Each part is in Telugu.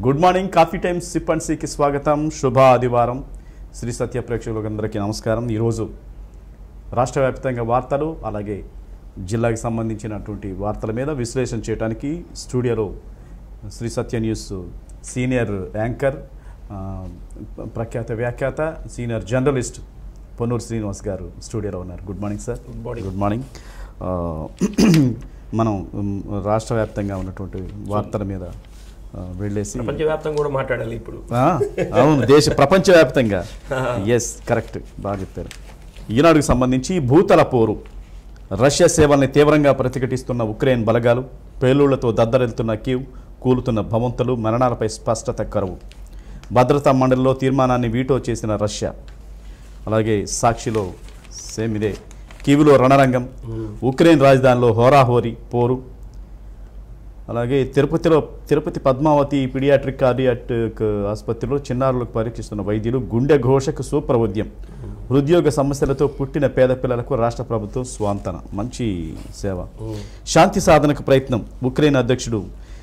Good morning coffee times sip and సీకి స్వాగతం శుభ ఆదివారం శ్రీ సత్య ప్రేక్షకులందరికీ నమస్కారం ఈరోజు రాష్ట్ర వ్యాప్తంగా వార్తలు అలాగే జిల్లాకి సంబంధించినటువంటి వార్తల మీద విశ్లేషణ చేయడానికి స్టూడియోలో Shri Satya news senior anchor ఆ, ప్రఖ్యాత వ్యాఖ్యాత సీనియర్ జర్నలిస్ట్ పొన్నూరు శ్రీనివాస్ గారు స్టూడియోలో ఉన్నారు good morning sir Good morning. Good morning ఆ, మనం ఉమ్, రాష్ట్ర వ్యాప్తంగా ఉన్నటువంటి వార్తల మీద ఆ, వెళ్ళేసి ప్రపంచవ్యాప్తంగా కూడా మాట్లాడాలి ఇప్పుడు ఆ, అవును దేశ ప్రపంచవ్యాప్తంగా ఎస్ కరెక్ట్ బాగా చెప్పారు ఈనాడుకు సంబంధించి భూతల పోరు రష్యా సేవల్ని తీవ్రంగా ప్రతిఘటిస్తున్న ఉక్రెయిన్ బలగాలు పేలుళ్లతో దద్దరెళ్తున్న కీవ్ కూలుతున్న భవంతులు మరణాలపై స్పష్టత కరువు భద్రతా మండలిలో తీర్మానాన్ని వీటో చేసిన రష్యా అలాగే సాక్షిలో సేమ్ ఇదే కీవులో రణరంగం ఉక్రెయిన్ రాజధానిలో హోరాహోరీ పోరు అలాగే తిరుపతిలో తిరుపతి పద్మావతి పిడియాట్రిక్ కార్డియాటిక్ ఆసుపత్రిలో చిన్నారులకు పరీక్షిస్తున్న వైద్యులు గుండె ఘోషకు సూప్రవద్యం హృద్యోగ సమస్యలతో పుట్టిన పేద పిల్లలకు రాష్ట్ర ప్రభుత్వం స్వాంతన మంచి సేవ శాంతి సాధనకు ప్రయత్నం ఉక్రెయిన్ అధ్యక్షుడు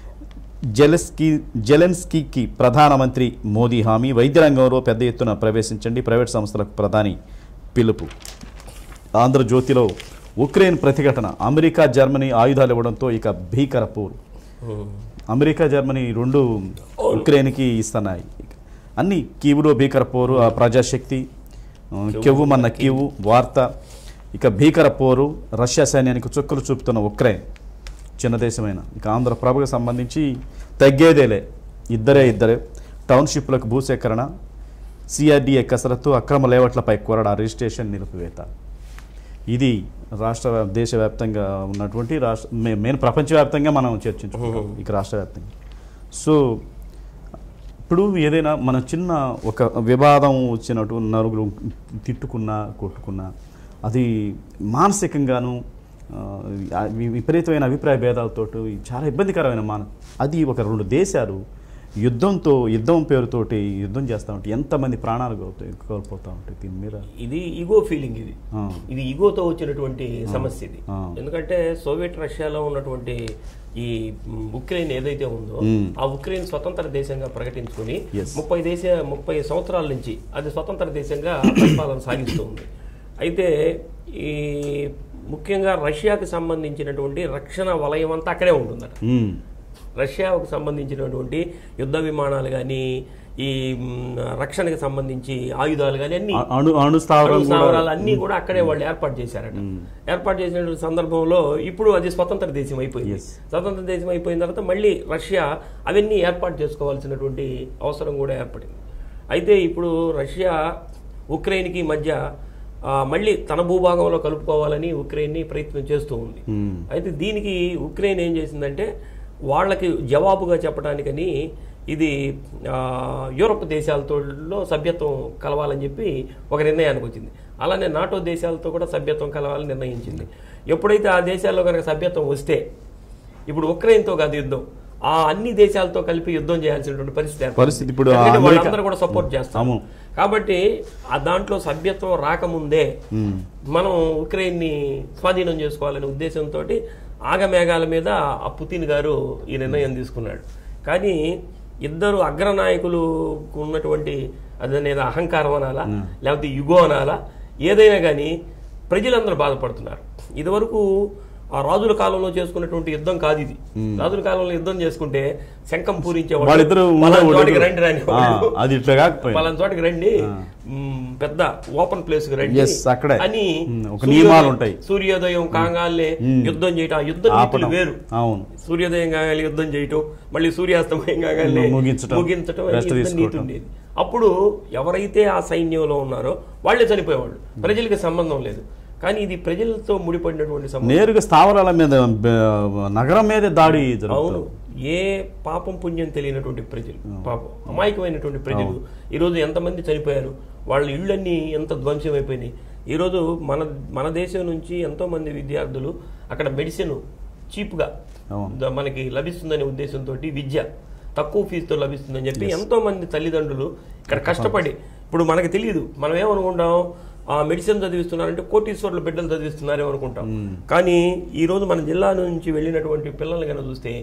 జెలెస్కీ జెలెన్స్కీకి ప్రధానమంత్రి మోదీ హామీ వైద్య రంగంలో పెద్ద ఎత్తున ప్రవేశించండి ప్రైవేట్ సంస్థలకు ప్రధాని పిలుపు ఆంధ్రజ్యోతిలో ఉక్రెయిన్ ప్రతిఘటన అమెరికా జర్మనీ ఆయుధాలు ఇవ్వడంతో ఇక భీకర పోరు అమెరికా జర్మనీ రెండు ఉక్రెయిన్కి ఇస్తున్నాయి అన్ని కీవులో భీకర పోరు ఆ ప్రజాశక్తి ఆ, కెవ్వుమన్న కీవు వార్త ఇక భీకర పోరు రష్యా సైన్యానికి చుక్కలు చూపుతున్న ఉక్రెయిన్ చిన్న దేశమైన ఇక ఆంధ్రప్రభకు సంబంధించి తగ్గేదేలే ఇద్దరే ఇద్దరే టౌన్షిప్లకు భూసేకరణ సిఆర్డీఏ కసరత్తు అక్రమ లేవట్లపై కొరడ రిజిస్ట్రేషన్ నిలిపివేత ఇది రాష్ట్ర వ్యాప్- దేశవ్యాప్తంగా ఉన్నటువంటి రాష్ట్ర మే- మెయిన్ ప్రపంచవ్యాప్తంగా మనం చర్చించుకుంటాం ఇక రాష్ట్ర వ్యాప్తంగా సో ఇప్పుడు ఏదైనా మన చిన్న ఒక వివాదం వచ్చినట్టు నలుగురు తిట్టుకున్నా కొట్టుకున్నా అది మానసికంగాను ఆ, వి- విపరీతమైన అభిప్రాయ భేదాలతో చాలా ఇబ్బందికరమైన మాన అది ఒక రెండు దేశాలు యుద్ధంతో యుద్ధం పేరుతోటి యుద్ధం చేస్తూ ఉంటే ఎంతమంది ప్రాణాలు కోల్పోతాయి కోల్పోతూ ఉంటాయి దీని మీద ఇది ఈగో ఫీలింగ్ ఇది ఆ. ఇది ఈగోతో వచ్చినటువంటి సమస్య ఇది ఆ. ఎందుకంటే సోవియట్ రష్యాలో ఉన్నటువంటి ఈ మ్, ఉక్రెయిన్ ఏదైతే ఉందో మ్. ఆ ఉక్రెయిన్ స్వతంత్ర దేశంగా ప్రకటించుకుని Yes. ముప్పై దేశ ముప్పై సంవత్సరాల నుంచి అది స్వతంత్ర దేశంగా పరిపాలన సాగిస్తూ ఉంది అయితే ఈ ముఖ్యంగా రష్యాకి సంబంధించినటువంటి రక్షణ వలయం అంతా అక్కడే ఉంటుందట మ్మ్. రష్యాకు సంబంధించినటువంటి యుద్ధ విమానాలు కానీ ఈ మ్, రక్షణకి సంబంధించి ఆయుధాలు కానీ అన్ని అ- అణు అణు స్థావరం అణు కూడా స్థావరాలు అన్ని కూడా అక్కడే వాళ్ళు ఏర్పాటు చేశారట ఏర్పాటు చేసినటువంటి సందర్భంలో ఇప్పుడు అది స్వతంత్ర దేశం అయిపోయింది Yes. స్వతంత్ర దేశం అయిపోయిన తర్వాత మళ్ళీ రష్యా అవన్నీ ఏర్పాటు చేసుకోవాల్సినటువంటి అవసరం కూడా ఏర్పడింది అయితే ఇప్పుడు రష్యా ఉక్రెయిన్కి మధ్య ఆ, మళ్ళీ తన భూభాగంలో కలుపుకోవాలని ఉక్రెయిన్ని ప్రయత్నం చేస్తూ ఉంది మ్మ్. అయితే దీనికి ఉక్రెయిన్ ఏం చేసిందంటే వాళ్ళకి జవాబుగా చెప్పడానికని ఇది ఆ, యూరప్ దేశాలతో సభ్యత్వం కలవాలని చెప్పి ఒక నిర్ణయానికి వచ్చింది అలానే నాటో దేశాలతో కూడా సభ్యత్వం కలవాలని నిర్ణయించింది ఎప్పుడైతే ఆ దేశాల్లో కనుక సభ్యత్వం వస్తే ఇప్పుడు ఉక్రెయిన్తో కాదు యుద్ధం ఆ అన్ని దేశాలతో కలిపి యుద్ధం చేయాల్సినటువంటి పరిస్థితి ఏర్పడింది. పరిస్థితి ఇప్పుడు ఎందుకంటే అమెరికా- వాళ్ళందరూ కూడా సపోర్ట్ చేస్తాము అవును. కాబట్టి ఆ దాంట్లో సభ్యత్వం రాకముందే మ్మ్. మనం ఉక్రెయిన్ని స్వాధీనం చేసుకోవాలనే ఉద్దేశంతో ఆగమేఘాల మీద ఆ పుతిన్ గారు ఈ నిర్ణయం తీసుకున్నాడు కానీ ఇద్దరు అగ్రనాయకులు ఉన్నటువంటి అదనేది అహంకారం అనాలా లేకపోతే యుగో అనాలా ఏదైనా కానీ ప్రజలందరూ బాధపడుతున్నారు ఇదివరకు ఆ రాజుల కాలంలో చేసుకున్నటువంటి యుద్ధం కాదు ఇది రాజుల కాలంలో యుద్ధం చేసుకుంటే శంఖం పూరించేవాళ్ళు వాళ్ళిద్దరూ పలానా ఉండేవాళ్ళు. చోటికి రండి రాని ఆ, అది ఇట్లా కాకపోయింది. పలానా చోటికి రండి మ్, పెద్ద ఓపెన్ ప్లేస్ కి రండి Yes, అక్కడే. అని మ్, ఒక సూర్యోదయం- నియమాలు ఉంటాయి. సూర్యోదయం కాగానే యుద్ధం చేయటం ఆ యుద్ధ నీతులు ఆపడం. వేరు అవును సూర్యోదయం కాగానే యుద్ధం చేయటం మళ్ళీ సూర్యాస్తమయం కాగానే ముగించటం, ముగించటం అని rest యుద్ధ నీతి తీసుకోవటం. ఉండేది అప్పుడు ఎవరైతే ఆ సైన్యంలో ఉన్నారో వాళ్ళే చనిపోయేవాళ్ళు ప్రజలకి సంబంధం లేదు కానీ ఇది ప్రజలతో ముడిపడినటువంటి సంబంధం నేరుగా స్థావరాల మీద బ- నగరం మీదే దాడి అవును జరుగుతుంది ఏ పాపం పుణ్యం తెలియనటువంటి ప్రజలు పాపం అమాయకమైనటువంటి ప్రజలు ఈరోజు ఎంతమంది చనిపోయారు వాళ్ళ ఇళ్ళన్నీ ఎంత ధ్వంసం అయిపోయినాయి ఈరోజు మన మన దేశం నుంచి ఎంతో మంది విద్యార్థులు అక్కడ మెడిసిన్ చీప్గా అవును. మనకి లభిస్తుందనే ఉద్దేశంతో విద్య తక్కువ ఫీజుతో లభిస్తుందని చెప్పి ఎంతో మంది తల్లిదండ్రులు ఇక్కడ కష్టపడి ఇప్పుడు మనకి తెలియదు మనం ఏమనుకుంటాం ఆ మెడిసిన్ చదివిస్తున్నారంటే కోటీశ్వర్ల బిడ్డలు చదివిస్తున్నారేమో అనుకుంటాం కానీ ఈ రోజు మన జిల్లా నుంచి వెళ్ళినటువంటి పిల్లల్ని కనుక చూస్తే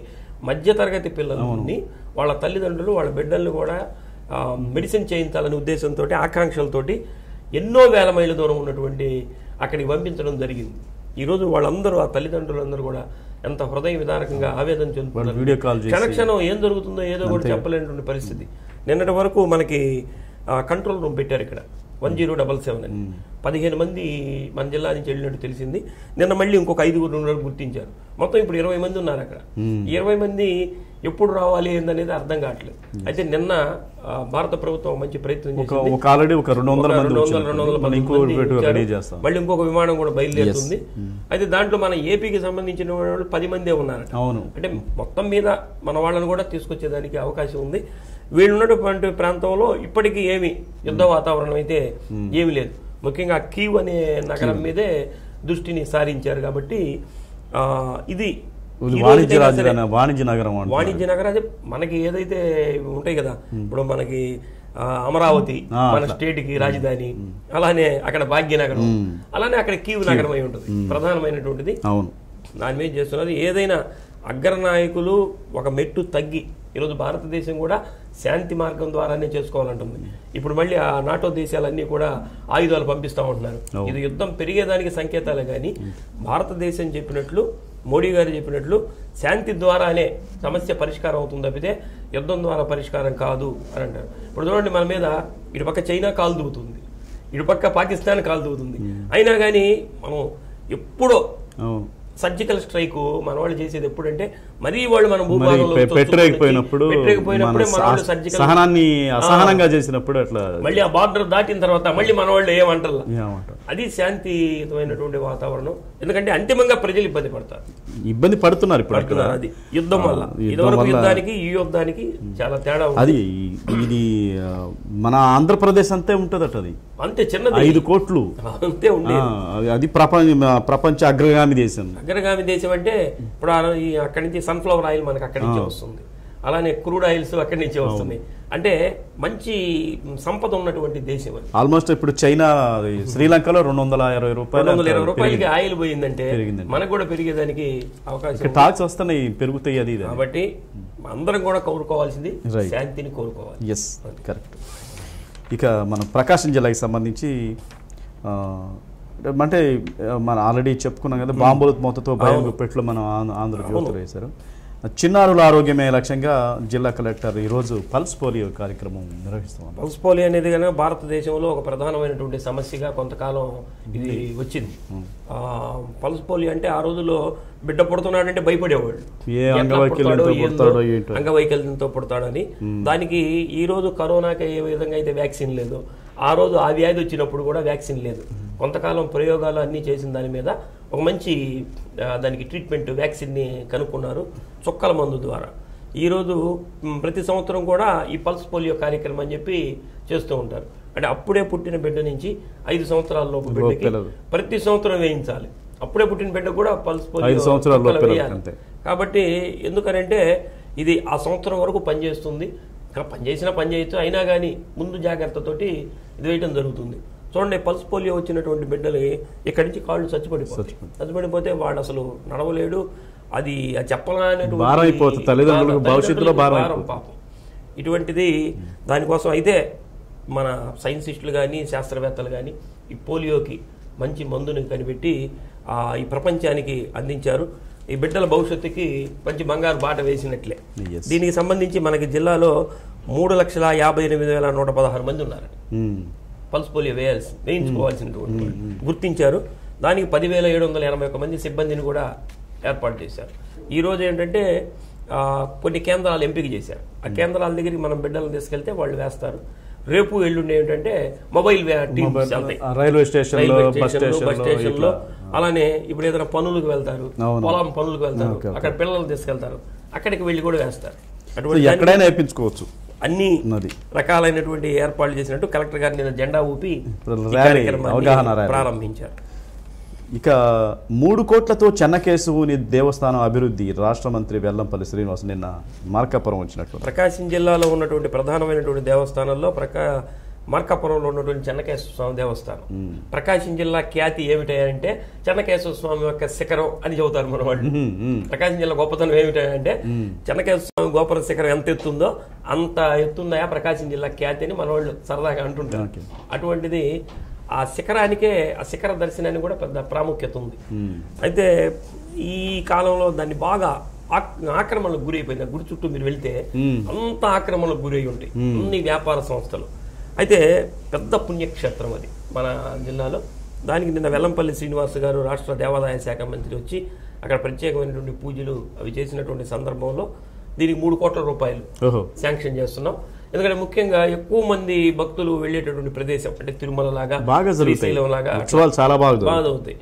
మధ్యతరగతి పిల్లలని వాళ్ళ తల్లిదండ్రులు వాళ్ళ బిడ్డల్ని కూడా ఆ, మెడిసిన్ చేయించాలనే ఉద్దేశంతో ఆకాంక్షలతోటి ఎన్నో వేల మైళ్ళ దూరం ఉన్నటువంటి అక్కడికి పంపించడం జరిగింది ఈరోజు వాళ్ళందరూ ఆ తల్లిదండ్రులందరూ కూడా ఎంత హృదయ విదారకంగా ఆవేదన చెందుతున్నారు వీడియో కాల్ చేసి క్షణక్షణం ఏం జరుగుతుందో ఏదో కూడా చెప్పలేనటువంటి పరిస్థితి నిన్నటి వరకు మనకి ఆ, కంట్రోల్ రూమ్ పెట్టారు ఇక్కడ వన్ జీరో డబల్ సెవెన్ అని పదిహేను మంది మన జిల్లా నుంచి వెళ్ళినట్టు తెలిసింది నిన్న మళ్ళీ ఇంకొక ఐదుగురు ఉన్నట్టు గుర్తించారు మొత్తం ఇప్పుడు ఇరవై మంది ఉన్నారు అక్కడ ఈ ఇరవై మంది ఎప్పుడు రావాలి ఏందనేది అర్థం కావట్లేదు అయితే నిన్న ఆ, భారత ప్రభుత్వం మంచి ప్రయత్నం ఒక చేసింది ఒక ఆల్రెడీ ఒక రెండు వందల ఒక మంది రెండు వందల, వచ్చారు రెండు వందల మనం ఇంకో మంది పెట్టి ఇచ్చారు. రెడీ చేస్తాం మళ్ళీ ఇంకొక విమానం కూడా బయలుదేరుతుంది అయితే దాంట్లో మన ఏపీకి సంబంధించిన వాళ్ళు పది మందే ఉన్నారు అవును అంటే మొత్తం మీద మన వాళ్ళని కూడా తీసుకొచ్చేదానికి అవకాశం ఉంది వీళ్ళు ఉన్నటువంటి ప్రాంతంలో ఇప్పటికీ ఏమి యుద్ధ వాతావరణం అయితే ఏమీ లేదు ముఖ్యంగా కీవ్ అనే నగరం మీదే దృష్టిని సారించారు కాబట్టి ఆ, ఇది ఇది ఈ వాణిజ్య రోజుకైనా సరే రాజధాని వాణిజ్య నగరం అంటారు వాణిజ్య నగరం అదే మనకి ఏదైతే ఉంటాయి కదా ఇప్పుడు మనకి ఆ, అమరావతి ఆ, మన స్టేట్ కి రాజధాని అలానే అక్కడ భాగ్యనగరం అలానే అక్కడ కీవ్ నగరం అయి ఉంటుంది ప్రధానమైనటువంటిది అవును దాని మీద చేస్తున్నది ఏదైనా అగ్రనాయకులు ఒక మెట్టు తగ్గి ఈరోజు భారతదేశం కూడా శాంతి మార్గం ద్వారానే చేసుకోవాలంటుంది ఇప్పుడు మళ్ళీ ఆ నాటో దేశాలన్నీ కూడా ఆయుధాలు పంపిస్తా ఉంటున్నారు ఇది యుద్ధం పెరిగేదానికి సంకేతాలే కానీ భారతదేశం చెప్పినట్లు మోడీ గారు చెప్పినట్లు శాంతి ద్వారానే సమస్య పరిష్కారం అవుతుంది తప్పితే యుద్ధం ద్వారా పరిష్కారం కాదు అని అంటారు ఇప్పుడు చూడండి మన మీద ఇటు పక్క చైనా కాలు దూకుతుంది ఇటు పక్క పాకిస్తాన్ కాలు దూకుతుంది అయినా కానీ మనం ఎప్పుడో అవును సర్జికల్ స్ట్రైక్ మన వాళ్ళు చేసేది ఎప్పుడంటే మరీ వాళ్ళు మన మరి భూభాగంలో పె- తొచ్చు పెట్టలేకపోయినప్పుడు పెట్టలేకపోయినప్పుడే మన మన వాళ్ళు సహ- సర్జికల్ సహనాన్ని అసహనంగా చేసినప్పుడు అట్లా మళ్ళీ ఆ బార్డర్ దాటిన తర్వాత మళ్ళీ మన వాళ్ళు ఏమంటారు ఏమంటారు అది శాంతియుతమైనటువంటి వాతావరణం ఎందుకంటే అంతిమంగా ప్రజలు ఇబ్బంది పడతారు ఇబ్బంది పడుతున్నారు ఇప్పుడు అక్కడ పడుతున్నారు అది యుద్ధం వల్ల యుద్ధం ఇదివరకు వల్ల- యుద్ధానికి ఈ యుద్ధానికి చాలా తేడా ఉంది అది ఇది ఆ, మన ఆంధ్రప్రదేశ్ అంతే ఉంటదట అది అంతే చిన్నది ఐదు కోట్లు అంతే ఉండే ఆ, అది- అది ప్రపంచ ప్రపంచ అగ్రగామి దేశం అగ్రగామి దేశం అంటే ఇప్పుడు ఆ ఈ అక్కడి నుంచి సన్ఫ్లవర్ ఆయిల్ మనకి అక్కడి నుంచే వస్తుంది అలానే క్రూడ్ ఆయిల్స్ అక్కడి నుంచే వస్తున్నాయి అంటే మంచి సంపద ఉన్నటువంటి దేశం అది ఆల్మోస్ట్ ఇప్పుడు చైనా అది శ్రీలంకలో రెండు వందల ఇరవై రెండు రూపాయలు వందల ఇరవై అంత రూపాయలకి ఆయిల్ పోయిందంటే పెరిగిందండి. మనకు కూడా పెరిగేదానికి అవకాశం ఇక్కడ టాక్స్ వస్తున్నాయి పెరుగుతాయి అది ఇది కాబట్టి అందరం కూడా కోరుకోవాల్సింది Right. శాంతిని కోరుకోవాలి ఎస్ కరెక్ట్ ఇక మనం ప్రకాశం జిల్లాకి సంబంధించి ఆ, అంటే ఆ, మనం ఆల్రెడీ చెప్పుకున్నాం కదా బాంబుల మూతతో భయం గుప్పెట్లో మనం ఆంధ్ర- ఆంధ్రజ్యోతిలో వేశారు చిన్నారుల ఆరోగ్యమే లక్ష్యంగా జిల్లా కలెక్టర్ ఈరోజు పల్స్ పోలియో కార్యక్రమం నిర్వహిస్తున్నాం పల్స్ పోలియో అనేది కనుక భారతదేశంలో ఒక ప్రధానమైనటువంటి సమస్యగా కొంతకాలం ఇది వచ్చింది ఆ, పల్స్ పోలియో అంటే ఆ రోజుల్లో బిడ్డ పుడుతున్నాడంటే భయపడేవాళ్ళు ఏ ఎట్లా అంగవైకల్యంతో పుడతాడో, ఏందో, పుడతాడో ఏంటో. అంగవైకల్యంతో పుడతాడని దానికి ఈ రోజు కరోనాకి ఏ విధంగా అయితే వ్యాక్సిన్ లేదు ఆ రోజు ఆ వ్యాధి వచ్చినప్పుడు కూడా వ్యాక్సిన్ లేదు కొంతకాలం ప్రయోగాలు అన్నీ చేసిన దాని మీద ఒక మంచి ఆ, దానికి ట్రీట్మెంట్ వ్యాక్సిన్ని కనుక్కున్నారు చుక్కల మందు ద్వారా ఈరోజు మ్, ప్రతి సంవత్సరం కూడా ఈ పల్స్ పోలియో కార్యక్రమం అని చెప్పి చేస్తూ ఉంటారు అంటే అప్పుడే పుట్టిన బిడ్డ నుంచి ఐదు సంవత్సరాల లోపు బిడ్డకి పిల్లలు. ప్రతి సంవత్సరం వేయించాలి అప్పుడే పుట్టిన బిడ్డ కూడా పల్స్ పోలియో ఐదు సంవత్సరాల లోపు చుక్కలు పిల్లలకి వేయాలి. అంతే. కాబట్టి ఎందుకనంటే ఇది ఆ సంవత్సరం వరకు పనిచేస్తుంది ఇంకా పనిచేసినా పని చేయొచ్చు అయినా కానీ ముందు జాగ్రత్తతోటి ఇది వేయటం జరుగుతుంది చూడండి పల్స్ పోలియో వచ్చినటువంటి బిడ్డలు ఇక్కడి నుంచి కాళ్ళు చచ్చిపడిపోతాయి చచ్చిపడిపోతే వాడు అసలు నడవలేడు అది అది చెప్పలేనటువంటి భారం అయిపోతుంది. తల్లిదండ్రులకు బాధ. భవిష్యత్తులో భారం తల్లిదండ్రులకు పాపం ఇటువంటిది దానికోసం అయితే మన సైన్సిస్టులు కానీ శాస్త్రవేత్తలు కానీ ఈ పోలియోకి మంచి మందుని కనిపెట్టి ఆ, ఈ ప్రపంచానికి అందించారు ఈ బిడ్డల భవిష్యత్తుకి మంచి బంగారు బాట వేసినట్లే Yes. దీనికి సంబంధించి మనకి జిల్లాలో మూడు లక్షల యాభై ఎనిమిది వేల నూట పదహారు మంది ఉన్నారు ఉమ్. పల్స్ పోలియో వేయాల్సి వేయించుకోవాల్సినటువంటి వాళ్ళు. గుర్తించారు దానికి పదివేల ఏడు వందల ఎనభై ఒక మంది సిబ్బందిని కూడా ఏర్పాటు చేశారు ఈ రోజు ఏంటంటే ఆ, కొన్ని కేంద్రాలు ఎంపిక చేశారు ఆ కేంద్రాల దగ్గరికి మనం బిడ్డలను తీసుకెళ్తే వాళ్ళు వేస్తారు రేపు ఎల్లుండి ఏంటంటే మొబైల్ టీమ్స్ వెళ్తాయి ఆ రైల్వే స్టేషన్ లో రైల్వే బస్ స్టేషన్లో, బస్ స్టేషన్ స్టేషన్ లో అలానే ఇప్పుడు ఏదైనా పనులకు వెళ్తారు అవును. పొలం పనులకు వెళ్తారు ఓకే, ఓకే. అక్కడ పిల్లలు తీసుకెళ్తారు అక్కడికి వెళ్ళి కూడా వేస్తారు సో అటువంటి దాన్ని ఎక్కడైనా వేయించుకోవచ్చు అన్ని ఉన్నది రకాలైనటువంటి ఏర్పాట్లు చేసినట్టు కలెక్టర్ గారు నిన్న జెండా ఊపి ఇప్పుడు ఈ ర్యాలీ, కార్యక్రమాన్ని అవగాహన ర్యాలీ. ప్రారంభించారు ఇక మూడు కోట్లతో చెన్నకేశవుని దేవస్థానం అభివృద్ధి రాష్ట్ర మంత్రి వెల్లంపల్లి శ్రీనివాస్ నిన్న మార్కాపురం వచ్చినట్లు ప్రకాశం జిల్లాలో ఉన్నటువంటి ప్రధానమైనటువంటి దేవస్థానాల్లో ప్రకా మార్కాపురంలో ఉన్నటువంటి చెన్నకేశ్వర స్వామి దేవస్థానం ప్రకాశం జిల్లా ఖ్యాతి ఏమిటంటే చెన్నకేశ్వర స్వామి యొక్క శిఖరం అని చెబుతారు మన వాళ్ళు ఉమ్, ఉమ్. ప్రకాశం జిల్లా గొప్పతనం ఏమిటంటే చెన్నకేశ్వర స్వామి గోపుర శిఖరం ఎంత ఎత్తుందో అంత ఎత్తుందయా ప్రకాశం జిల్లా ఖ్యాతి అని మన వాళ్ళు సరదాగా అంటుంటారు ఓకే. అటువంటిది ఆ శిఖరానికే ఆ శిఖర దర్శనానికి కూడా పెద్ద ప్రాముఖ్యత ఉంది ఉమ్. అయితే ఈ కాలంలో దాన్ని బాగా ఆక్- ఆక్రమణలకు గురైపోయింది ఆ గుడి చుట్టూ మీరు వెళ్తే మ్మ్. అంత ఆక్రమణలకు గురై ఉంటాయి అన్ని వ్యాపార సంస్థలు అయితే పెద్ద పుణ్యక్షేత్రం అది మన జిల్లాలో దానికి నిన్న వెల్లంపల్లి శ్రీనివాస్ గారు రాష్ట్ర దేవాదాయ శాఖ మంత్రి వచ్చి అక్కడ ప్రత్యేకమైనటువంటి పూజలు అవి చేసినటువంటి సందర్భంలో దీనికి మూడు కోట్ల రూపాయలు ఓహో శాంక్షన్ చేస్తున్నాం ఎందుకంటే ముఖ్యంగా ఎక్కువ మంది భక్తులు వెళ్ళేటటువంటి ప్రదేశం అంటే తిరుమల లాగా బాగా జరుగుతాయి శ్రీశైలం లాగా ఉత్సవాలు చాలా బాగా జరుగుతాయి. బాగా అవుతాయి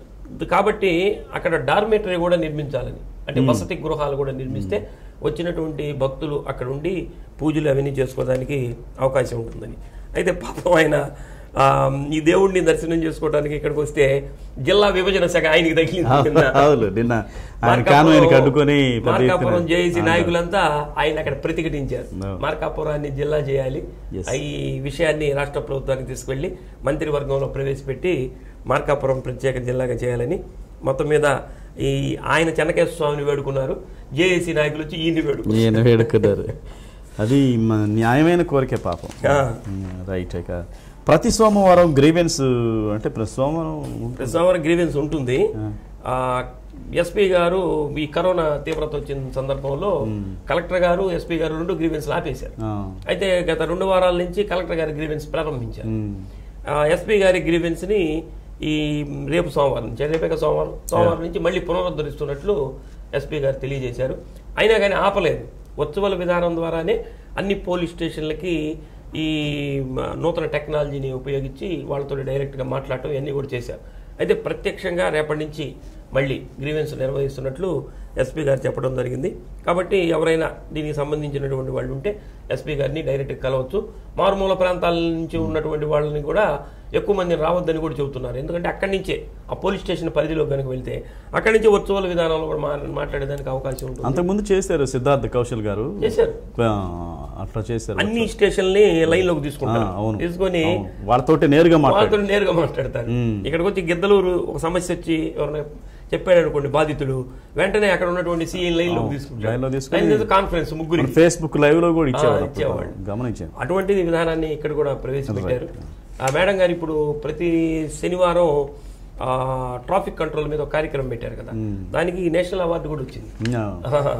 కాబట్టి అక్కడ డార్మేటరీ కూడా నిర్మించాలని అంటే వసతి గృహాలు కూడా నిర్మిస్తే వచ్చినటువంటి భక్తులు అక్కడ ఉండి పూజలు అవన్నీ చేసుకోవడానికి అవకాశం ఉంటుందని అయితే పాపం ఆయన ఆ, ఈ దేవుడిని దర్శనం చేసుకోవడానికి ఇక్కడికి వస్తే జిల్లా విభజన శాఖ ఆయనకి తగిలింది కింద. అవును నిన్న ఆయన కాను ఆయనకి అడ్డుకొని పెద్ద ఎత్తున- మార్కాపురం జేఏసీ నాయకులంతా ఆయన అక్కడ ప్రతిఘటించారు No. మార్కాపురాన్ని జిల్లా చేయాలి Yes. ఈ విషయాన్ని రాష్ట్ర ప్రభుత్వానికి తీసుకెళ్లి మంత్రివర్గంలో ప్రవేశపెట్టి మార్కాపురం ప్రత్యేక జిల్లాగా చేయాలని మొత్తం మీద ఈ ఆయన చెన్నకేశ్వర స్వామిని వేడుకున్నారు జేఏసీ నాయకులు వచ్చి ఈయన్ని వేడుకున్నారు ఈయన వేడుకున్నారు అది మ- న్యాయమైన కోరికే పాపం ఆ. రైట్ ఇక ప్రతి సోమవారం గ్రీవెన్స్ అంటే ప్రతి సోమవారం ఉంటుంది. సోమవారం గ్రీవెన్స్ ఉంటుంది ఆ ఎస్పీ గారు ఈ కరోనా తీవ్రత వచ్చిన సందర్భంలో కలెక్టర్ గారు ఎస్పీ గారు రెండు గ్రీవెన్స్ ఆపేశారు ఆ. అయితే గత రెండు వారాల నుంచి కలెక్టర్ గారి గ్రీవెన్స్ ప్రారంభించారు ఉమ్. ఎస్పీ గారి గ్రీవెన్స్ ని ఈ రేపు సోమవారం నుంచి రేపేక సోమవారం సోమవారం నుంచి మళ్ళీ పునరుద్ధరిస్తున్నట్లు ఎస్పీ గారు తెలియజేశారు అయినా కానీ ఆపలేదు వర్చువల్ విధానం ద్వారానే అన్ని పోలీస్ స్టేషన్లకి ఈ మ, నూతన టెక్నాలజీని ఉపయోగించి వాళ్ళతో డైరెక్ట్గా మాట్లాడటం ఇవన్నీ కూడా చేశారు అయితే ప్రత్యక్షంగా రేపటి నుంచి మళ్ళీ గ్రీవెన్స్ నిర్వహిస్తున్నట్లు ఎస్పీ గారు చెప్పడం జరిగింది కాబట్టి ఎవరైనా దీనికి సంబంధించినటువంటి వాళ్ళు ఉంటే ఎస్పీ గారిని డైరెక్ట్గా కలవచ్చు మారుమూల ప్రాంతాల నుంచి ఉన్నటువంటి వాళ్ళని కూడా ఎక్కువ మంది రావద్దని కూడా చెబుతున్నారు ఎందుకంటే అక్కడి నుంచే ఆ పోలీస్ స్టేషన్ పరిధిలో కనుక వెళ్తే అక్కడి నుంచి వర్చువల్ విధానంలో కూడా మా- మాట్లాడేదానికి అవకాశం ఉంటుంది అంతకుముందు చేశారు సిద్ధార్థ్ కౌశల్ గారు చేశారు ఆ, అట్లా చేశారు అన్ని స్టేషన్లని లైన్ లోకి ఆ, తీసుకుంటారు అవును తీసుకొని అవును. వాళ్ళతోటి నేరుగా మాట్లాడు వాళ్ళతో నేరుగా మాట్లాడతారు ఇక్కడికి వచ్చి గిద్దలూరు ఒక సమస్య వచ్చి ఎవరైనా చెప్పాడు అనుకోండి బాధితుడు వెంటనే అక్కడ ఉన్నటువంటి సీఎం లైన్ లోకి తీసుకుంటారు లైన్లో తీసుకుని- లైన్ లో కాన్ఫరెన్స్ ముగ్గురు ఫేస్బుక్ లైవ్ లో కూడా ఇచ్చేవారు ఆ, ఇచ్చేవాళ్ళు. అప్పుడు. గమనించాను అటువంటి విధానాన్ని ఇక్కడ కూడా ప్రవేశపెట్టారు ఆ మేడం గారు ఇప్పుడు ప్రతి శనివారం ఆ, ట్రాఫిక్ కంట్రోల్ మీద ఒక కార్యక్రమం పెట్టారు కదా దానికి నేషనల్ అవార్డు కూడా వచ్చింది ఆ. ఆహా.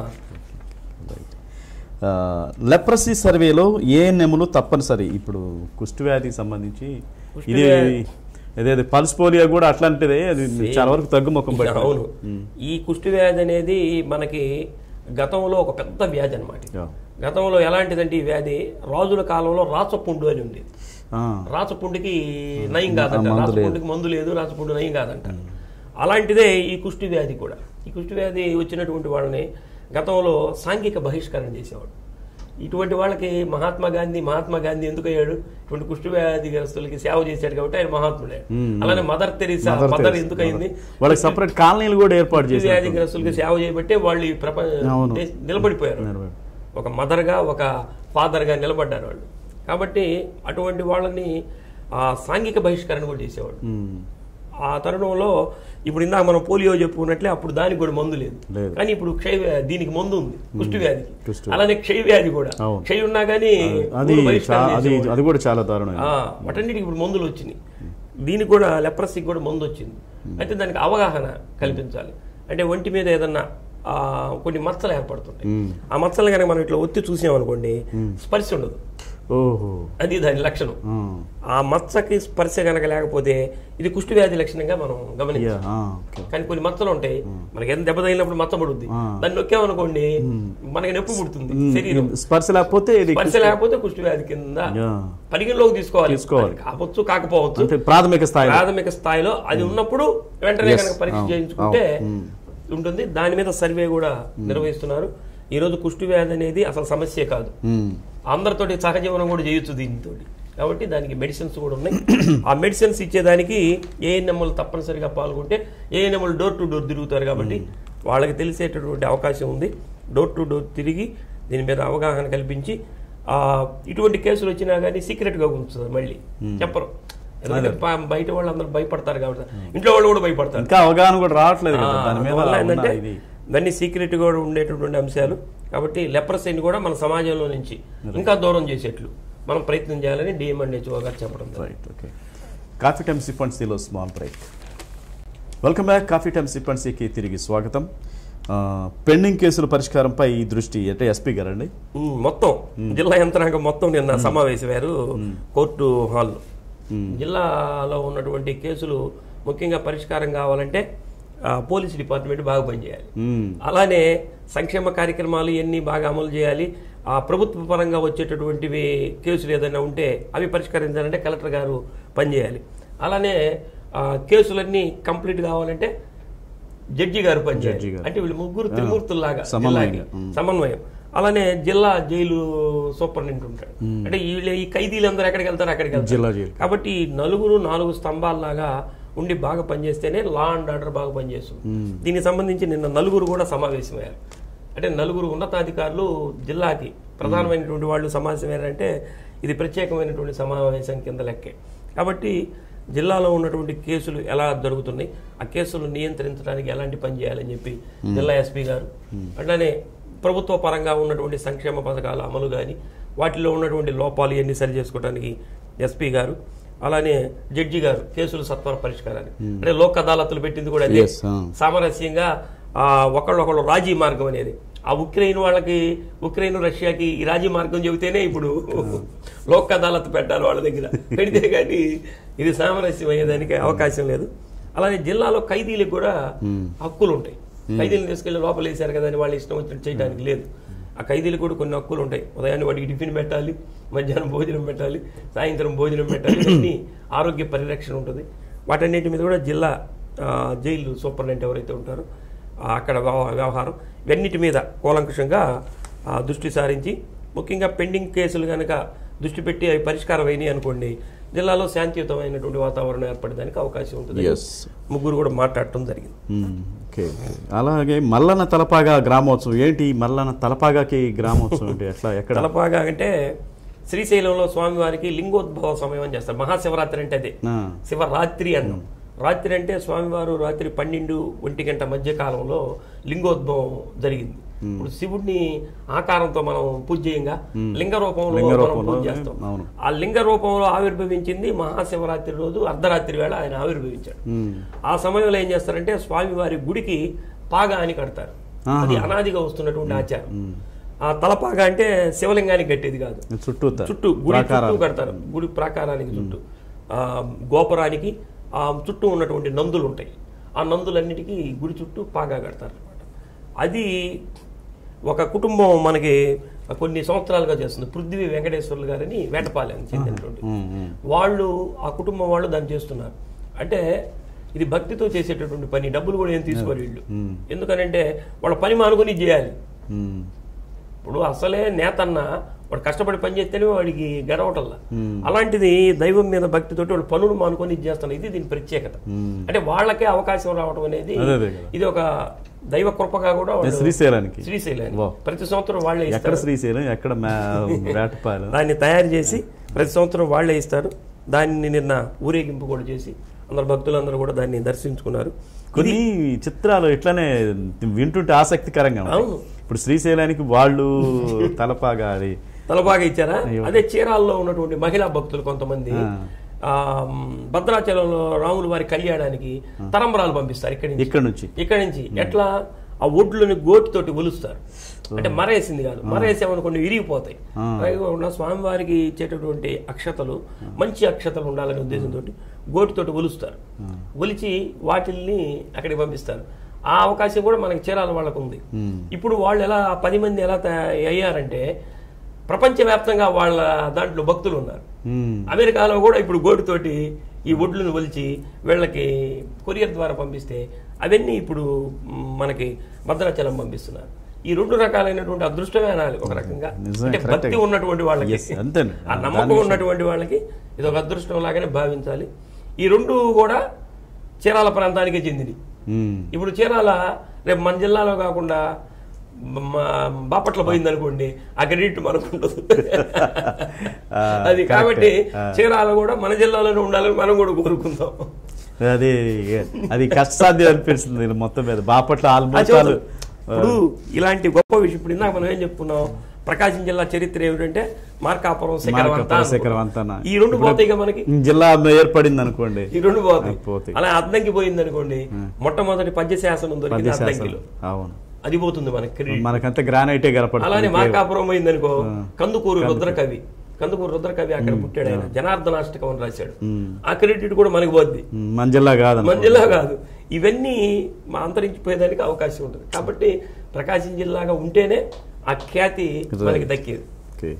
ఆ, లెప్రసీ సర్వేలో ఏఎన్ఎంలు తప్పనిసరి ఇప్పుడు కుష్టి వ్యాధికి సంబంధించి కుష్టు ఇది వ్యాధి- ఏదేది పల్స్ పోలియో కూడా అట్లాంటిదే అది చాలా వరకు తగ్గుముఖం పట్టింది. అవును ఈ కుష్టి వ్యాధి అనేది మనకి గతంలో ఒక పెద్ద వ్యాధి అన్నమాట యా. గతంలో ఎలాంటిదంటే ఈ వ్యాధి రాజుల కాలంలో రాచపుండు అని ఉంది ఆ, రాచపుండుకి నయం కాదంట మందు లేదు. రాచపుండుకి మందు లేదు రాచపుండు నయం కాదంట అలాంటిదే ఈ కుష్టి వ్యాధి కూడా ఈ కుష్టి వ్యాధి వచ్చినటువంటి వాళ్ళని గతంలో సాంఘిక బహిష్కరణ చేసేవాడు ఇటువంటి వాళ్ళకి మహాత్మా గాంధీ మహాత్మా గాంధీ ఎందుకు అయ్యాడు ఇటువంటి కుష్టి వ్యాధిగ్రస్తులకి సేవ చేశాడు కాబట్టి ఆయన మహాత్ముడే అలానే mother Teresa mother mother Teresa, ఎందుకు అయింది వాళ్ళకి సపరేట్ కాలనీలు కూడా ఏర్పాటు కుష్టి చేశారు వ్యాధిగ్రస్తులకి సేవ చేయబట్టే వాళ్ళు ఈ ప్రపంచ అవును. దేశ- నిలబడిపోయారు నిలబడి. ఒక మదర్గా ఒక ఫాదర్గా నిలబడ్డారు వాళ్ళు కాబట్టి అటువంటి వాళ్ళని ఆ సాంఘిక బహిష్కరణ కూడా చేసేవాడు ఉమ్, ఆ తరుణంలో ఇప్పుడు ఇందాక మనం పోలియో చెప్పుకున్నట్లే అప్పుడు దానికి కూడా మందు లేదు లేదు. కానీ ఇప్పుడు క్షయ వ్యాధి దీనికి మందు ఉంది కుష్టి వ్యాధికి కుష్టు. అలానే క్షయ వ్యాధి కూడా అవును. క్షయ ఉన్నా కానీ అది ఊరు బహిష్కరణ చా- అది చేసేవాడు. అది కూడా చాలా దారుణం ఆ, వాటన్నిటికి ఇప్పుడు మందులు వచ్చినాయి దీనికి కూడా లెప్రసీకి కూడా మందు వచ్చింది అయితే దానికి అవగాహన కల్పించాలి అంటే ఒంటి మీద ఏదన్నా ఆ, కొన్ని మచ్చలు ఏర్పడుతుంటాయి ఆ మచ్చలు కనుక మనం ఇట్లా ఒత్తి చూసామనుకోండి స్పర్శ ఉండదు ఓహో అది దాని లక్షణం ఆ, ఆ మచ్చకి స్పర్శ కనుక లేకపోతే ఇది కుష్టి వ్యాధి లక్షణంగా మనం యా, గమనించాలి ఆ, ఓకే. కానీ కొన్ని మచ్చలు ఉంటాయి మనకి ఎంత దెబ్బ తగిలినప్పుడు మచ్చ పడుద్ది ఆ. దాన్ని నొక్కామనుకోండి మనకి నొప్పి పుడుతుంది శరీరం స్పర్శ లేకపోతే ఇది స్పర్శ లేకపోతే కుష్టి వ్యాధి కింద యా. పరిగణలోకి తీసుకోవాలి తీసుకోవాలి. అది కావచ్చు కాకపోవచ్చు అంటే ప్రాథమిక స్థాయి ప్రాథమిక స్థాయిలో అది ఉన్నప్పుడు వెంటనే Yes. కనుక పరీక్ష అవును. చేయించుకుంటే అవును. ఉంటుంది దాని మీద సర్వే కూడా నిర్వహిస్తున్నారు ఈ రోజు కుష్టి వ్యాధి అనేది అసలు సమస్యే కాదు అందరితోటి సహజీవనం కూడా చేయొచ్చు దీనితో కాబట్టి దానికి మెడిసిన్స్ కూడా ఉన్నాయి ఆ మెడిసిన్స్ ఇచ్చేదానికి ఏఎన్ఎంలు తప్పనిసరిగా పాల్గొంటే ఏఎన్ఎంలు డోర్ టు డోర్ తిరుగుతారు కాబట్టి వాళ్ళకి తెలిసేటటువంటి అవకాశం ఉంది డోర్ టు డోర్ తిరిగి దీని మీద అవగాహన కల్పించి ఆ, ఇటువంటి కేసులు వచ్చినా కానీ సీక్రెట్గా ఉంచుతారు మళ్ళీ చెప్పరు ఎందుకంటే ప- బయట వాళ్ళు అందరూ భయపడతారు కాబట్టి ఇంట్లో వాళ్ళు కూడా భయపడతారు ఇంకా అవగాహన కూడా రావట్లేదు ఆ, కదా దాని మీద అందువల్ల ఉన్న ఏంటంటే ఇది ఇవన్నీ సీక్రెట్ కూడా ఉండేటటువంటి అంశాలు కాబట్టి లెప్రసీని కూడా మన సమాజంలో నుంచి ఇంకా దూరం చేసేట్లు మనం ప్రయత్నం చేయాలని డిఎంఎండ్హెచ్ఓ గారు చెప్పడం జరిగింది. రైట్ ఓకే కాఫీ టైమ్ సిప్పన్సీలో small break welcome back coffee time సిప్పన్సీకి తిరిగి స్వాగతం ఆ, పెండింగ్ కేసుల పరిష్కారంపై ఈ దృష్టి అంటే ఎస్పీ గారండి ఉమ్, మొత్తం జిల్లా యంత్రాంగం మొత్తం నిన్న సమావేశమయ్యారు కోర్టు హాల్ జిల్లాలో ఉన్నటువంటి కేసులు ముఖ్యంగా పరిష్కారం కావాలంటే ఆ, పోలీస్ డిపార్ట్మెంట్ బాగా పనిచేయాలి మ్మ్. అలానే సంక్షేమ కార్యక్రమాలు ఇవన్నీ బాగా అమలు చేయాలి ఆ ప్రభుత్వ పరంగా వచ్చేటటువంటివి కేసులు ఏదైనా ఉంటే అవి పరిష్కరించాలంటే కలెక్టర్ గారు పనిచేయాలి అలానే ఆ, కేసులన్నీ కంప్లీట్ కావాలంటే జడ్జి గారు పనిచేయాలి జడ్జి గారు. అంటే వీళ్ళు ముగ్గురు త్రిమూర్తుల్లాగా సమన్వయంగా. జిల్లాకి సమన్వయం అలానే జిల్లా జైలు సూపరింటెండెంట్ ఉంటాడు అంటే వీళ్ళు ఈ ఖైదీలందరూ ఎక్కడికి వెళ్తారు అక్కడికి వెళ్తారు జిల్లా జైలు కాబట్టి ఈ నలుగురు నాలుగు స్తంభాల్లాగా ఉండి బాగా పనిచేస్తేనే లా అండ్ ఆర్డర్ బాగా పనిచేస్తుంది దీనికి సంబంధించి నిన్న నలుగురు కూడా సమావేశమయ్యారు అంటే నలుగురు ఉన్నతాధికారులు జిల్లాకి ప్రధానమైనటువంటి వాళ్ళు సమావేశమయ్యారంటే ఇది ప్రత్యేకమైనటువంటి సమావేశం కింద లెక్కే కాబట్టి జిల్లాలో ఉన్నటువంటి కేసులు ఎలా జరుగుతున్నాయి ఆ కేసులు నియంత్రించడానికి ఎలాంటి పని చేయాలని చెప్పి జిల్లా ఎస్పీ గారు అట్లానే ప్రభుత్వ పరంగా ఉన్నటువంటి సంక్షేమ పథకాల అమలు కానీ వాటిలో ఉన్నటువంటి లోపాలు ఇవన్నీ సరి చేసుకోవడానికి ఎస్పీ గారు అలానే జడ్జి గారు కేసులు సత్వర పరిష్కారాన్ని అంటే లోక్ అదాలతులు పెట్టింది కూడా అదే Yes, ఆ. సామరస్యంగా ఆ, ఒకళ్ళొకళ్ళు రాజీ మార్గం అనేది ఆ ఉక్రెయిన్ వాళ్ళకి ఉక్రెయిన్ రష్యాకి ఈ రాజీ మార్గం చెబితేనే ఇప్పుడు లోక్ అదాలత్ పెట్టాలి వాళ్ళ దగ్గర పెడితే కానీ ఇది సామరస్యం అయ్యేదానికి అవకాశం లేదు అలానే జిల్లాలో ఖైదీలకు కూడా హక్కులు ఉంటాయి ఖైదీలను తీసుకెళ్లి లోపల వేశారు కదా అని వాళ్ళు ఇష్టం వచ్చినట్టు చేయడానికి లేదు ఆ ఖైదీలకు కూడా కొన్ని హక్కులు ఉంటాయి ఉదయాన్నే వాడికి టిఫిన్ పెట్టాలి మధ్యాహ్నం భోజనం పెట్టాలి సాయంత్రం భోజనం పెట్టాలి ఇవన్నీ ఆరోగ్య పరిరక్షణ ఉంటుంది వాటన్నిటి మీద కూడా జిల్లా ఆ, జైలు సూపరింటెండెంట్ ఎవరైతే ఉంటారో ఆ, అక్కడ వ్యవ- వ్యవహారం ఇవన్నిటి మీద కూలంకుషంగా ఆ, దృష్టి సారించి ముఖ్యంగా పెండింగ్ కేసులు కనుక దృష్టి పెట్టి అవి పరిష్కారం అయినాయి అనుకోండి జిల్లాలో శాంతియుతమైనటువంటి వాతావరణం ఏర్పడడానికి అవకాశం ఉంటుంది Yes. ముగ్గురు కూడా మాట్లాడటం జరిగింది మ్మ్. ఓకే అలాగే మల్లన్న తలపాగా గ్రామోత్సవం ఏంటి మల్లన్న తలపాగాకి గ్రామోత్సవం ఏంటి ఎట్లా ఎక్కడ తలపాగా అంటే శ్రీశైలంలో స్వామివారికి లింగోద్భవ సమయం అని చేస్తారు మహాశివరాత్రి అంటే అదే ఆ, శివరాత్రి అన్నాం రాత్రి అంటే స్వామివారు రాత్రి పన్నెండు ఒంటి గంట మధ్య కాలంలో లింగోద్భవం జరిగింది ఇప్పుడు శివుడిని ఆకారంతో మనం పూజ చేయంగా లింగ రూపంలో లింగ మనం రూపంలో, పూజ చేస్తాం అవును. ఆ లింగ రూపంలో ఆవిర్భవించింది మహాశివరాత్రి రోజు అర్ధరాత్రి వేళ ఆయన ఆవిర్భవించాడు మ్మ్. ఆ సమయంలో ఏం చేస్తారంటే స్వామివారి గుడికి పాగా అని కడతారు ఆహా. అది అనాదిగా వస్తున్నటువంటి ఆచారం ఆ తలపాగా అంటే శివలింగానికి కట్టేది కాదు చుట్టూ చుట్టూ గుడి చుట్టూ కడతారు గుడి ప్రాకారానికి చుట్టూ ఆ, గోపురానికి ఆ చుట్టూ ఉన్నటువంటి నందులు ఉంటాయి ఆ నందులన్నిటికీ గుడి చుట్టూ పాగా కడతారు అనమాట అది ఒక కుటుంబం మనకి కొన్ని సంవత్సరాలుగా చేస్తుంది పృథ్వీ వెంకటేశ్వర్లు గారని వేటపాలెం చెందినటువంటి వాళ్ళు ఆ కుటుంబం వాళ్ళు దాన్ని చేస్తున్నారు అంటే ఇది భక్తితో చేసేటటువంటి పని డబ్బులు కూడా ఏం తీసుకోరు వీళ్ళు ఎందుకనంటే వాళ్ళ పని మానుకొని ఇది చేయాలి ఇప్పుడు అసలే నేతన్న వాడు కష్టపడి పని చేస్తేనే వాడికి గడవటల్లా అలాంటిది దైవం మీద భక్తితోటి వాళ్ళు పనులు మానుకొని ఇది చేస్తున్నారు ఇది దీని ప్రత్యేకత అంటే వాళ్ళకే అవకాశం రావడం అనేది అదే అదే కదా. ఇది ఒక దైవ కృపగా కూడా వాళ్ళు- శ్రీశైలానికి శ్రీశైలం వావ్. ప్రతి సంవత్సరం వాళ్ళే ఎక్కడ ఇస్తారు శ్రీశైలం ఎక్కడ మే- వేటపాలెం దాన్ని తయారు చేసి ప్రతి సంవత్సరం వాళ్ళే ఇస్తారు దాన్ని నిన్న ఊరేగింపు కూడా చేసి అందరు భక్తులందరూ కూడా దాన్ని దర్శించుకున్నారు కొన్ని చిత్రాలు ఇట్లానే వింటుంటే ఆసక్తికరంగా ఉంటాయి. అవును. ఇప్పుడు శ్రీశైలానికి వాళ్ళు తలపాగా అది తలబాగా ఇచ్చారా అయ్యో. అదే చీరాల్లో ఉన్నటువంటి మహిళా భక్తులు కొంతమంది ఆ. ఆ మ్, భద్రాచలంలో రాముల వారి కళ్యాణానికి తరంబరాలు పంపిస్తారు ఇక్కడి నుంచి ఇక్కడ నుంచి ఇక్కడి నుంచి ఎట్లా ఆ ఒడ్లని గోటితోటి ఒలుస్తారు అంటే మరేసింది కాదు మరేసామనుకోండి విరిగిపోతాయి ఆ. పైగా స్వామివారికి ఇచ్చేటటువంటి అక్షతలు మంచి అక్షతలు ఉండాలనే ఉద్దేశంతో గోటితోటి ఒలుస్తారు ఒలిచి వాటిల్ని అక్కడికి పంపిస్తారు ఆ అవకాశం కూడా మనకి చీరాల వాళ్ళకు ఉంది మ్మ్. ఇప్పుడు వాళ్ళు ఎలా ఆ పది మంది ఎలా తయా- అయ్యారంటే ప్రపంచవ్యాప్తంగా వాళ్ళ దాంట్లో భక్తులు ఉన్నారు మ్మ్. అమెరికాలో కూడా ఇప్పుడు గోటుతోటి ఈ ఒడ్లను ఒలిచి వీళ్ళకి కొరియర్ ద్వారా పంపిస్తే అవన్నీ ఇప్పుడు మ్, మనకి భద్రాచలం పంపిస్తున్నారు ఈ రెండు రకాలైనటువంటి అదృష్టమే అనాలి ఒక రకంగా నిజమే, అంటే correct. భక్తి ఉన్నటువంటి వాళ్ళకి Yes, అంతేనండి. ఆ నమ్మకం ఉన్నటువంటి వాళ్ళకి ఇది ఒక అదృష్టం లాగానే భావించాలి ఈ రెండు కూడా చీరాల ప్రాంతానికే చెందినవి మ్మ్. ఇప్పుడు చీరాల రేపు మన జిల్లాలో కాకుండా మా బాపట్ల పోయింది అనుకోండి ఆ క్రెడిట్ మనకు ఉండదు ఆ, అది correct. కాబట్టి ఆ. చీరాల కూడా మన జిల్లాలోనే ఉండాలని మనం కూడా కోరుకుందాం అది అది కష్టసాధ్యం అనిపిస్తుంది ఇది మొత్తం మీద బాపట్ల ఆ ఆల్మోస్ట్ చెబుతాను. ఇప్పుడు ఇలాంటి గొప్ప విషయం ఇప్పుడు ఇందాక మనం ఏం చెప్పుకున్నాం ప్రకాశం జిల్లా చరిత్ర ఏమిటంటే మార్కాపురం శిఖరవంత శిఖరవంతన ఈ రెండు పోతాయి కదా మనకి జిల్లా ఏర్పడింది అనుకోండి ఈ రెండు పోతాయి పోతాయి. అలా అద్దంకి పోయింది అనుకోండి మొట్టమొదటి పద్యశాసనం దొరికింది పద్యశాసనం అద్దంకిలో అవును అది పోతుంది మనకి క్రెడిట్ మనకంతా గ్రానైటే అలానే కనపడుతుంది మార్కాపురం పోయింది అనుకో కందుకూరు రుద్రకవి కందుకూరు రుద్రకవి అక్కడ పుట్టాడు ఆయన జనార్దనాష్టకం అని రాశాడు ఆ క్రెడిట్ కూడా మనకి పోద్ది ఉమ్, మన జిల్లా కాదు మన జిల్లా కాదు ఇవన్నీ మా అంతరించిపోయేదానికి అవకాశం ఉంటుంది కాబట్టి ప్రకాశం జిల్లాగా ఉంటేనే ఆ ఖ్యాతి మనకి దక్కేది ఓకే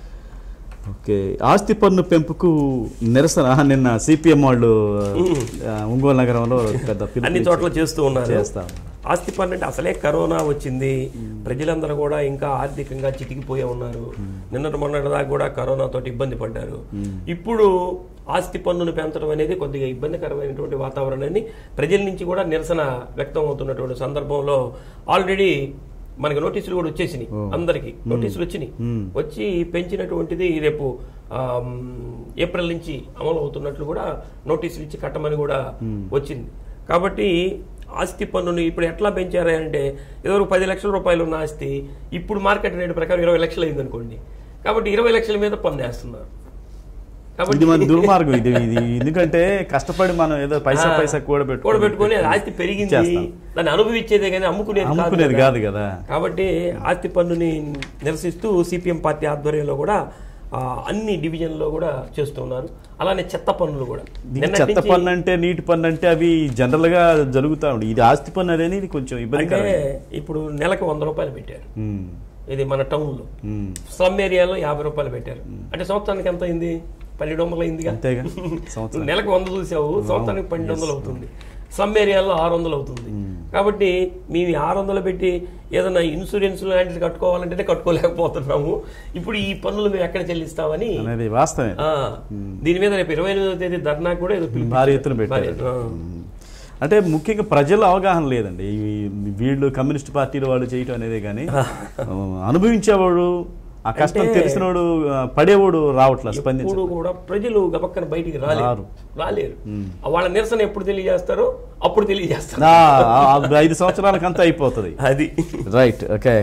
ఓకే ఆస్తి పన్ను పెంపుకు నిరసన నిన్న సిపిఎం వాళ్ళు ఆ, ఒంగోలు నగరంలో పెద్ద పిలుపు అన్ని చోట్ల చేస్తూ ఉన్నారు చేస్తా ఆస్తి పన్ను అంటే అసలే కరోనా వచ్చింది ప్రజలందరూ కూడా ఇంకా ఆర్థికంగా చితికిపోయే ఉన్నారు నిన్నటి మొన్నటి దాకా కూడా కరోనా తోటి ఇబ్బంది పడ్డారు ఇప్పుడు ఆస్తి పన్నును పెంచడం అనేది కొద్దిగా ఇబ్బందికరమైనటువంటి వాతావరణాన్ని ప్రజల నుంచి కూడా నిరసన వ్యక్తం అవుతున్నటువంటి సందర్భంలో ఆల్రెడీ మనకి నోటీసులు కూడా వచ్చేసినాయి అందరికి నోటీసులు వచ్చినాయి వచ్చి పెంచినటువంటిది రేపు ఆమ్, ఏప్రిల్ నుంచి అమలు అవుతున్నట్లు కూడా నోటీసులు ఇచ్చి కట్టమని కూడా వచ్చింది కాబట్టి ఆస్తి పన్నును ఇప్పుడు ఎట్లా పెంచారు అంటే ఏదో పది లక్షల రూపాయలు ఉన్న ఆస్తి ఇప్పుడు మార్కెట్ రేటు ప్రకారం ఇరవై లక్షలు అయింది అనుకోండి కాబట్టి ఇరవై లక్షల మీద పన్ను వేస్తున్నారు ఇది మన దుర్మార్గం ఇది ఇది ఎందుకంటే కష్టపడి మనం ఏదో పైసా ఆ, పైసా కూడబెట్టు కూడబెట్టుకొని అది ఆస్తి పెరిగింది చేస్తాం. దాన్ని అనుభవించేదే కానీ అమ్ముకునేది కాదు అమ్ముకునేది కదా. కాదు కదా కాబట్టి ఆస్తి పన్నుని నిరసిస్తూ సిపిఎం పార్టీ ఆధ్వర్యంలో కూడా ఆ, అన్ని డివిజన్లో కూడా చేస్తున్నారు అలానే చెత్త పన్నులు కూడా దీనికి నిన్నటి చెత్త నుంచి- పన్ను అంటే నీటి పన్ను అంటే అవి జనరల్ గా జరుగుతా ఉండి ఇది ఆస్తి పన్ను అనేది ఇది కొంచెం అంటే ఇబ్బందికరం ఇప్పుడు నెలకు వంద రూపాయలు పెట్టారు ఉమ్, ఇది మన టౌన్లో ఉమ్. స్లమ్ ఏరియాలో యాభై రూపాయలు పెట్టారు అంటే సంవత్సరానికి ఎంత అయింది పన్నెండు వందలు అయిందిగా అంతేగా సంవత్సరం నువ్వు నెలకు వంద చూసావు సంవత్సరానికి పన్నెండు వందలు అవుతుంది స్లమ్ ఏరియాలో ఆరు వందలు అవుతుంది కాబట్టి మేము ఈ ఆరు వందలు పెట్టి ఏదైనా ఇన్సూరెన్స్ లాంటిది కట్టుకోవాలంటే కట్టుకోలేకపోతున్నాము ఇప్పుడు ఈ పన్నులు మేము ఎక్కడ చెల్లిస్తామని అనేది వాస్తవమే ఆ, దీని మీద రేపు ఇరవై ఎనిమిదో తేదీ ధర్నా కూడా ఏదో పిలుపు భారీ ఎత్తున పెట్టారు భారీ- ఆ. ఉమ్. అంటే ముఖ్యంగా ప్రజల అవగాహన లేదండి ఈ- వీళ్ళు కమ్యూనిస్ట్ పార్టీలు వాళ్ళు చేయటం అనేది కానీ అనుభవించేవాడు ఆ కష్టం అంటే- తెలిసినోడు ఆ, పడేవాడు రావట్లా స్పందించ ఇప్పుడు కూడా ప్రజలు గబక్కన బయటికి రారు. రాలేరు రాలేరు వాళ్ళ నిరసన ఎప్పుడు తెలియజేస్తారో అప్పుడు తెలియజేస్తారు ఆ, ఆ, ఐదు సంవత్సరాలకు అంతా అయిపోతుంది అది రైట్ ఓకే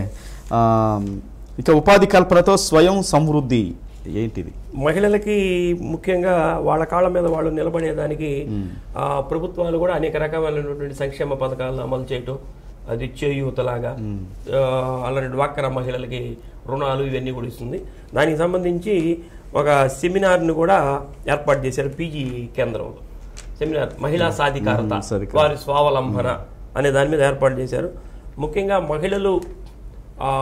ఇక ఉపాధి కల్పనతో స్వయం సమృద్ధి ఏంటిది మహిళలకి ముఖ్యంగా వాళ్ళ కాళ్ళ మీద వాళ్ళు నిలబడేదానికి ఆ, ప్రభుత్వాలు కూడా అనేక రకమైనటువంటి సంక్షేమ పథకాలను అమలు చేయటం అది చేయూతలాగా ఆ, అలానే డ్వాక్రా మహిళలకి రుణాలు ఇవన్నీ కూడా ఇస్తుంది దానికి సంబంధించి ఒక సెమినార్ను కూడా ఏర్పాటు చేశారు పీజీ కేంద్రంలో సెమినార్ మహిళా సాధికారత మ్మ్, సాధికారత. వారి స్వావలంబన అనే దాని మీద ఏర్పాటు చేశారు ముఖ్యంగా మహిళలు ఆ,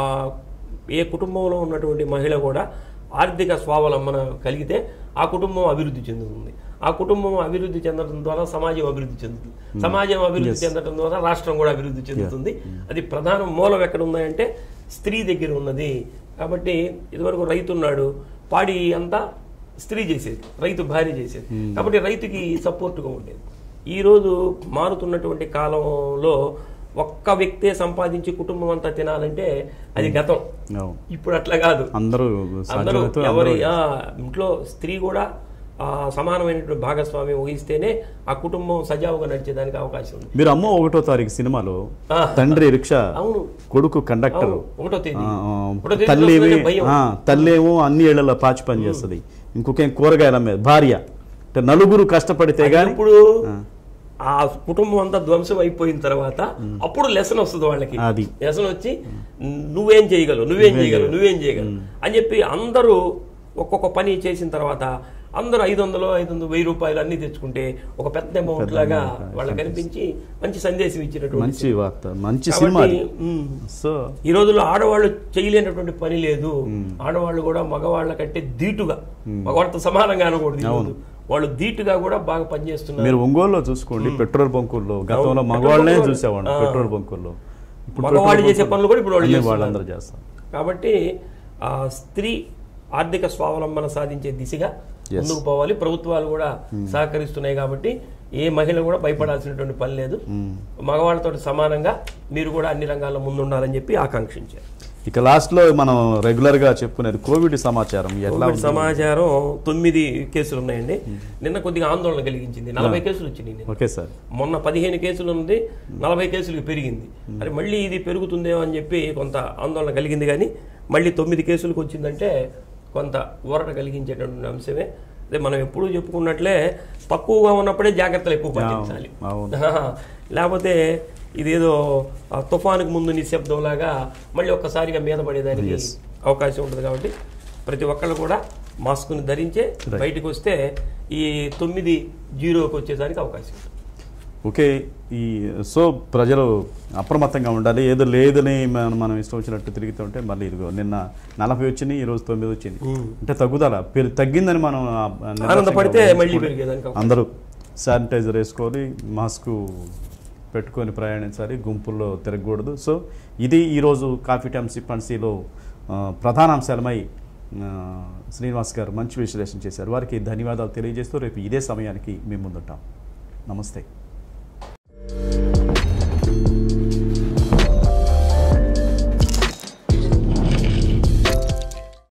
ఏ కుటుంబంలో ఉన్నటువంటి మహిళ కూడా ఆర్థిక స్వావలంబన కలిగితే ఆ కుటుంబం అభివృద్ధి చెందుతుంది ఆ కుటుంబం అభివృద్ధి చెందడం ద్వారా సమాజం అభివృద్ధి చెందుతుంది సమాజం అభివృద్ధి చెందడం ద్వారా రాష్ట్రం కూడా అభివృద్ధి చెందుతుంది అది ప్రధాన మూలం ఎక్కడ ఉందంటే స్త్రీ దగ్గర ఉన్నది కాబట్టి ఇదివరకు రైతు ఉన్నాడు పాడి అంతా స్త్రీ చేసేది రైతు భార్య చేసేది కాబట్టి రైతుకి సపోర్ట్గా ఉండేది ఈ రోజు మారుతున్నటువంటి కాలంలో ఒక్క వ్యక్తే సంపాదించి కుటుంబం అంతా తినాలంటే అది గతం అవును. ఇప్పుడు అట్లా కాదు అందరూ అందరూ సాధ్యమైతే ఎవరి అందరూ ఆ, ఇంట్లో స్త్రీ కూడా ఆ, సమానమైనటువంటి భాగస్వామ్యం వహిస్తేనే ఆ కుటుంబం సజావుగా నడిచేదానికి అవకాశం ఉంది మీరు అమ్మో ఒకటో తారీఖు సినిమాలో ఆ. తండ్రి రిక్షా అవును కొడుకు కండక్టర్ అవును, ఒకటో తేదీ ఆ, ఆ, ఒకటో తేదీ తల్లి వస్తుందంటే భయం. తల్లి ఏమో అన్ని ఏళ్లలో పాచి పని చేస్తుంది ఇంకొక కూరగాయల మీద భార్య అంటే నలుగురు కష్టపడితే గాని ఇప్పుడు ఆ కుటుంబం అంతా ధ్వంసం అయిపోయిన తర్వాత అప్పుడు లెసన్ వస్తుంది వాళ్ళకి అది. లెసన్ వచ్చి నువ్వేం చేయగలవు నువ్వేం చేయగలవు నువ్వేం చేయగలవు అని చెప్పి అందరూ ఒక్కొక్క పని చేసిన తర్వాత అందరూ ఐదు వందలు ఐదు వందలు వెయ్యి రూపాయలు అన్ని తెచ్చుకుంటే ఒక పెద్ద అమౌంట్ లాగా వాళ్ళకి కనిపించి మంచి సందేశం ఇచ్చినటువంటి మంచి వార్త మంచి సినిమా కాబట్టి, అది ఉమ్, సో ఈ రోజుల్లో ఆడవాళ్ళు చేయలేనటువంటి పని లేదు ఆడవాళ్ళు కూడా మగవాళ్ళ కంటే ధీటుగా మగవాళ్ళతో సమానంగా అనకూడదు ఈ రోజు. వాళ్ళు ధీటుగా కూడా బాగా పనిచేస్తున్నారు మీరు ఒంగోలులో చూసుకోండి పెట్రోల్ బంకుల్లో గతంలో మగవాళ్ళనే పెట్రోల్ చూసేవాడు ఆ. పెట్రోల్ బంకుల్లో ఇప్పుడు మగవాళ్ళు పెట్రోల్ చేసే బంకుల్లో పనులు కూడా ఇప్పుడు వాళ్ళు అన్ని చేస్తున్నారు. వాళ్ళందరూ చేస్తారు కాబట్టి ఆ స్త్రీ ఆర్థిక స్వావలంబన సాధించే దిశగా ముందుకు పోవాలి ప్రభుత్వాలు కూడా సహకరిస్తున్నాయి కాబట్టి ఏ మహిళ కూడా భయపడాల్సినటువంటి పని లేదు మగవాళ్ళతో సమానంగా మీరు కూడా అన్ని రంగాల్లో ముందుండాలని చెప్పి ఆకాంక్షించారు ఇక లాస్ట్లో మనం రెగ్యులర్గా చెప్పుకునేది కోవిడ్ సమాచారం ఎట్లా కోవిడ్ సమాచారం తొమ్మిది కేసులు ఉన్నాయండి నిన్న కొద్దిగా ఆందోళన కలిగించింది నలభై కేసులు వచ్చినాయి నిన్న. ఓకే సార్ మొన్న పదిహేను కేసులు ఉంది నలభై కేసులకు పెరిగింది మరి మళ్ళీ ఇది పెరుగుతుందేమో అని చెప్పి కొంత ఆందోళన కలిగింది కానీ మళ్ళీ తొమ్మిది కేసులకు వచ్చిందంటే కొంత ఊరట కలిగించేటటువంటి అంశమే అదే మనం ఎప్పుడూ చెప్పుకున్నట్లే తక్కువగా ఉన్నప్పుడే జాగ్రత్తలు ఎక్కువ పాటించాలి అవును లేకపోతే ఇదేదో ఆ తుఫానుకు ముందు నిశ్శబ్దంలాగా మళ్ళీ ఒక్కసారిగా మీద పడేదానికి అవకాశం ఉంటుంది కాబట్టి ప్రతి ఒక్కళ్ళు కూడా మాస్క్ని ధరించే బయటకు వస్తే ఈ తొమ్మిది జీరోకి వచ్చేదానికి అవకాశం ఉంటుంది ఓకే ఈ సో ప్రజలు అప్రమత్తంగా ఉండాలి ఏదో లేదని మనం మనం ఇష్టం వచ్చినట్టు తిరుగుతుంటే మళ్ళీ ఇదిగో నిన్న నలభై వచ్చినాయి ఈ రోజు తొమ్మిది వచ్చింది అంటే తగ్గుదల పెరు- తగ్గిందని మనం ఆ నిర్లక్ష్యంగా ఆనందపడితే మళ్ళీ ఊహించుకుంటే పెరిగేదానికి అవకాశం అందరూ శానిటైజర్ వేసుకోవాలి మాస్క్ పెట్టుకొని ప్రయాణించాలి గుంపుల్లో తిరగకూడదు సో ఇది ఈరోజు కాఫీ టైమ్ సిప్పన్సీలో ప్రధాన అంశాలమై ఆ, శ్రీనివాస్ గారు మంచి విశ్లేషణ చేశారు వారికి ధన్యవాదాలు తెలియజేస్తూ రేపు ఇదే సమయానికి మేము ముందుంటాం నమస్తే